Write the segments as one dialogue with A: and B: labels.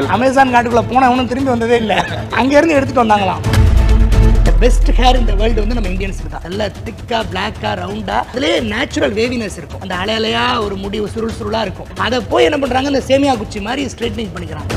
A: Amazon காட்டுக்குள்ள போனவனும் திரும்பி வந்ததே இல்லை அங்கேருந்து எடுத்துட்டு வந்தாங்களாம் பெஸ்ட் ஹேர் இந்த வேர்ல்டு வந்து நம்ம இந்தியன்ஸ்க்கு தான் நல்ல திக்கா பிளாக்கா ரவுண்டா அதுலேயே நேச்சுரல் வேவினஸ் இருக்கும் அந்த அலை அலையா ஒரு முடி சுருள் சுருளா இருக்கும் அதை போய் என்ன பண்றாங்க இந்த சேமியா குச்சி மாதிரி ஸ்ட்ரைட்னிங் பண்ணிக்கிறாங்க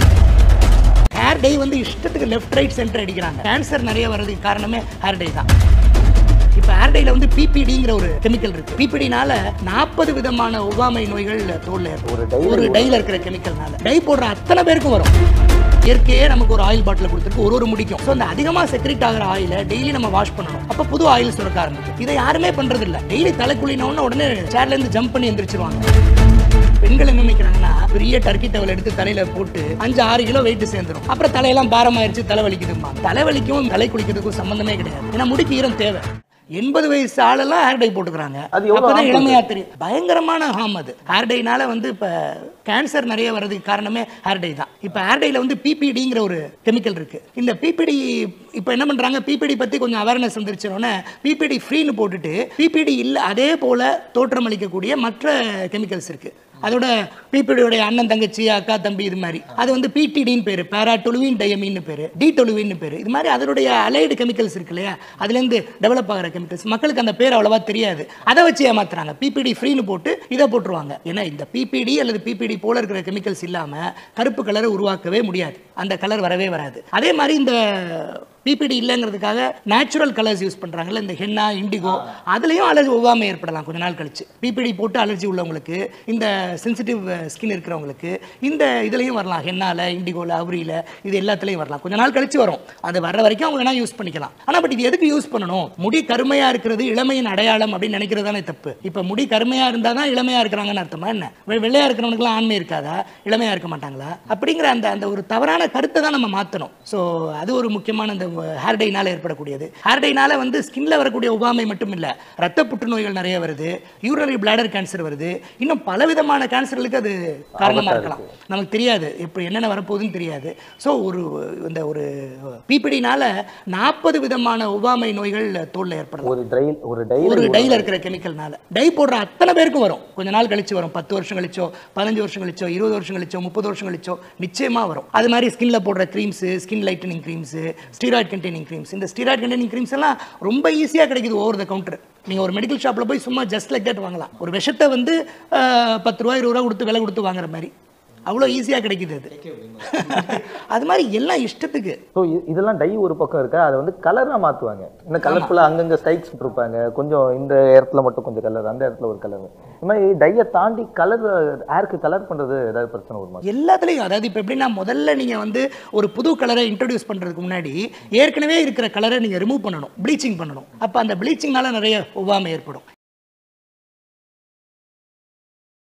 A: ஹேர் டை வந்து இஷ்டத்துக்கு லெஃப்ட் ரைட் சென்டர் அடிக்கிறாங்க கேன்சர் நிறைய வர்றதுக்கு காரணமே ஹேர் டை தான் இப்போ ஹேர் டைல வந்து பிபிடிங்கிற ஒரு கெமிக்கல் இருக்கு பிபிடினால நாற்பது விதமான ஒவ்வாமை நோய்கள் தோல்ல ஏற்படும் ஒரு டைல இருக்கிற கெமிக்கல்னால டை போடுற அத்தனை பேருக்கும் வரும் இயற்கையே நமக்கு ஒரு ஆயில் பாட்டில் கொடுத்துருக்கு ஒரு ஒரு முடிக்கும் ஸோ அந்த அதிகமாக செக்ரிட் ஆகிற ஆயிலை டெய்லி நம்ம வாஷ் பண்ணணும் அப்போ புது ஆயில் சுரக்க ஆரம்பிக்கும் இதை யாருமே பண்றது இல்ல டெய்லி தலை குளினோன்னு உடனே சேர்ல இருந்து ஜம்ப் பண்ணி எந்திரிச்சிருவாங்க பெண்கள் என்ன நினைக்கிறாங்கன்னா பெரிய டர்க்கி டவல் எடுத்து தலையில போட்டு அஞ்சு ஆறு கிலோ வெயிட் சேர்ந்துரும் அப்புறம் தலையெல்லாம் பாரமாயிருச்சு தலை வலிக்குதுமா தலைவலிக்கும் தலை குளிக்கிறதுக்கும் சம்பந்தமே கிடையாது ஏன்னா முடிக்கு ஈரம் தேவை எண்பது வயசு ஆளெல்லாம் ஹேர் டை போட்டுக்கிறாங்க
B: அது எவ்வளவு
A: அப்பதான்
B: harm
A: இளமையா தெரியும் பயங்கரமான ஹார்ம் அது ஹேர் டைனால வந்து இப்ப கேன்சர் நிறைய வர்றதுக்கு காரணமே ஹேர் டை தான் இப்ப ஹேர் டைல வந்து பிபிடிங்கிற ஒரு கெமிக்கல் இருக்கு இந்த பிபிடி இப்போ என்ன பண்றாங்க பிபிடி பத்தி கொஞ்சம் அவேர்னஸ் வந்துருச்சுனோடனே பிபிடி ஃப்ரீன்னு போட்டுட்டு பிபிடி இல்ல அதே போல தோற்றமளிக்கக்கூடிய மற்ற கெமிக்கல்ஸ் இருக்கு அதோட பிபிடியோடைய அண்ணன் தங்கச்சி அக்கா தம்பி இது மாதிரி அது வந்து பிடிடின்னு பேரு பேராட்டொலுவின் டயமின்னு பேரு டி டொலுவின்னு பேரு இது மாதிரி அதனுடைய அலைடு கெமிக்கல்ஸ் இருக்கு இல்லையா அதுலேருந்து டெவலப் ஆகிற கெமிக்கல்ஸ் மக்களுக்கு அந்த பேர் அவ்வளவா தெரியாது அதை வச்சு ஏமாத்துறாங்க பிபிடி ஃப்ரீன்னு போட்டு இதை போட்டுருவாங்க ஏன்னா இந்த பிபிடி அல்லது பிபிடி போல இருக்கிற கெமிக்கல்ஸ் இல்லாம கருப்பு கலரை உருவாக்கவே முடியாது அந்த கலர் வரவே வராது அதே மாதிரி இந்த பிபிடி இல்லைங்கிறதுக்காக நேச்சுரல் கலர்ஸ் யூஸ் பண்றாங்கல்ல இந்த ஹென்னா இண்டிகோ அதுலயும் அலர்ஜி ஒவ்வாமை ஏற்படலாம் கொஞ்ச நாள் கழிச்சு பிபிடி போட்டு அலர்ஜி உள்ளவங்களுக்கு இந்த சென்சிட்டிவ் ஸ்கின் இருக்கிறவங்களுக்கு இந்த இதுலயும் வரலாம் ஹென்னால இண்டிகோல அவுரியில இது எல்லாத்துலயும் வரலாம் கொஞ்ச நாள் கழிச்சு வரும் அது வர்ற வரைக்கும் அவங்க வேணா யூஸ் பண்ணிக்கலாம் ஆனா பட் இது எதுக்கு யூஸ் பண்ணணும் முடி கருமையா இருக்கிறது இளமையின் அடையாளம் அப்படின்னு நினைக்கிறது தானே தப்பு இப்ப முடி கருமையா இருந்தா தான் இளமையா இருக்கிறாங்கன்னு அர்த்தமா என்ன வெ- வெள்ளையா இருக்கிறவனுக்குலாம் ஆண்மை இருக்காதா இளமையா இருக்க மாட்டாங்களா அப்படிங்கிற அந்த அந்த ஒரு தவறான கருத்தை தான் நம்ம மாத்தணும் ஸோ அது ஒரு முக்கியமான இந்த ஹேர் டைனால ஏற்படக்கூடியது ஹேர் டைனால வந்து ஸ்கின்ல வரக்கூடிய ஒவ்வாமை மட்டும் இல்ல ரத்த புற்றுநோய்கள் நிறைய வருது யூரினரி பிளாடர் கேன்சர் வருது இன்னும் பல விதமான கேன்சர்களுக்கு அது காரணமா இருக்கலாம் நமக்கு தெரியாது எப்படி என்னென்ன வரப்போகுதுன்னு தெரியாது ஸோ ஒரு இந்த ஒரு பிபிடினால நாற்பது விதமான ஒவ்வாமை நோய்கள் தோல்ல ஏற்படலாம்
B: ஒரு ட்ரை ஒரு டை
A: ஒரு டைல இருக்கிற கெமிக்கல்னால டை போடுற அத்தனை பேருக்கும் வரும் கொஞ்ச நாள் கழிச்சு வரும் பத்து வருஷம் கழிச்சோ பதினஞ்சு வருஷம் கழிச்சோ இருபது வருஷம் கழிச்சோ முப்பது வருஷம் கழிச்சோ நிச்சயமா வரும் அது மாதிரி ஸ்கின்ல போடுற creams skin lightening creams steroid containing creams இந்த ஸ்டீராய்ட் கண்டெய்னிங் க்ரீம்ஸ் எல்லாம் ரொம்ப ஈஸியா கிடைக்குது ஓவர் த கவுண்டர் நீங்க ஒரு மெடிக்கல் ஷாப்ல போய் சும்மா ஜஸ்ட் லைக் தட் வாங்கலாம் ஒரு விஷத்தை வந்து ஆஹ், பத்து ரூபா இருபது ரூபா கொடுத்து விலை கொடுத்து வாங்குற மாதிரி அவ்வளோ ஈஸியாக கிடைக்குது அது அது மாதிரி எல்லாம் இஷ்டத்துக்கு
B: ஸோ இதெல்லாம் டை ஒரு பக்கம் இருக்கா அதை வந்து கலராக மாற்றுவாங்க இந்த கலர்ஃபுல்லாக அங்கங்கே ஸ்டைக்ஸ் இருப்பாங்க கொஞ்சம் இந்த இடத்துல மட்டும் கொஞ்சம் கலர் அந்த இடத்துல ஒரு கலர் இந்த மாதிரி டையை தாண்டி கலர் ஹேருக்கு கலர் பண்ணுறது ஏதாவது பிரச்சனை வருமா
A: எல்லாத்துலேயும் அதாவது இப்போ எப்படின்னா முதல்ல நீங்கள் வந்து ஒரு புது கலரை இன்ட்ரடியூஸ் பண்ணுறதுக்கு முன்னாடி ஏற்கனவே இருக்கிற கலரை நீங்கள் ரிமூவ் பண்ணணும் ப்ளீச்சிங் பண்ணணும் அப்போ அந்த ப்ளீச்சிங்னால நிறைய ஒவ்வாமை ஏற்படும்